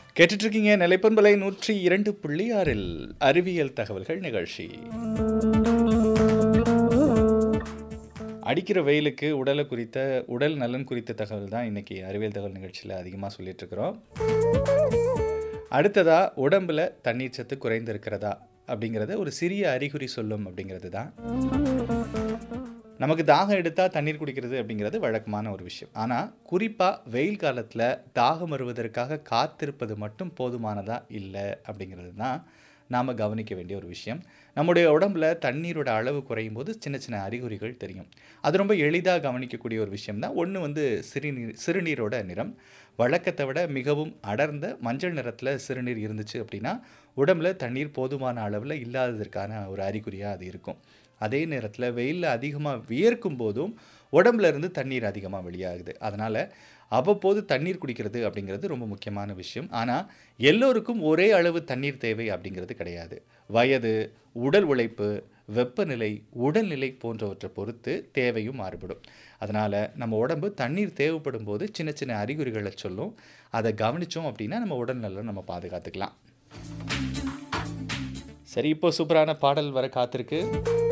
கேட்டுட்டு இருக்கீங்க நிலைப்பண்பலை நூற்றி இரண்டு புள்ளி ஆறில் அறிவியல் தகவல்கள் நிகழ்ச்சி அடிக்கிற வெயிலுக்கு உடலை குறித்த உடல் நலன் குறித்த தகவல் தான் இன்னைக்கு அறிவியல் தகவல் நிகழ்ச்சியில் அதிகமாக சொல்லிட்டு இருக்கிறோம் அடுத்ததா உடம்புல தண்ணீர் சத்து குறைந்திருக்கிறதா அப்படிங்கிறத ஒரு சிறிய அறிகுறி சொல்லும் அப்படிங்கிறது தான் நமக்கு தாகம் எடுத்தால் தண்ணீர் குடிக்கிறது அப்படிங்கிறது வழக்கமான ஒரு விஷயம் ஆனால் குறிப்பாக வெயில் காலத்தில் தாகம் வருவதற்காக காத்திருப்பது மட்டும் போதுமானதா இல்லை அப்படிங்கிறது தான் நாம் கவனிக்க வேண்டிய ஒரு விஷயம் நம்முடைய உடம்புல தண்ணீரோட அளவு குறையும் போது சின்ன சின்ன அறிகுறிகள் தெரியும் அது ரொம்ப எளிதாக கவனிக்கக்கூடிய ஒரு விஷயம் தான் ஒன்று வந்து சிறுநீர் சிறுநீரோட நிறம் வழக்கத்தை விட மிகவும் அடர்ந்த மஞ்சள் நிறத்தில் சிறுநீர் இருந்துச்சு அப்படின்னா உடம்புல தண்ணீர் போதுமான அளவில் இல்லாததற்கான ஒரு அறிகுறியாக அது இருக்கும் அதே நேரத்தில் வெயிலில் அதிகமாக வியர்க்கும் போதும் உடம்புல இருந்து தண்ணீர் அதிகமாக வெளியாகுது அதனால் அவ்வப்போது தண்ணீர் குடிக்கிறது அப்படிங்கிறது ரொம்ப முக்கியமான விஷயம் ஆனால் எல்லோருக்கும் ஒரே அளவு தண்ணீர் தேவை அப்படிங்கிறது கிடையாது வயது உடல் உழைப்பு வெப்பநிலை உடல்நிலை போன்றவற்றை பொறுத்து தேவையும் மாறுபடும் அதனால் நம்ம உடம்பு தண்ணீர் தேவைப்படும் போது சின்ன சின்ன அறிகுறிகளை சொல்லும் அதை கவனித்தோம் அப்படின்னா நம்ம உடல் நலம் நம்ம பாதுகாத்துக்கலாம் சரி இப்போ சூப்பரான பாடல் வர காத்திருக்கு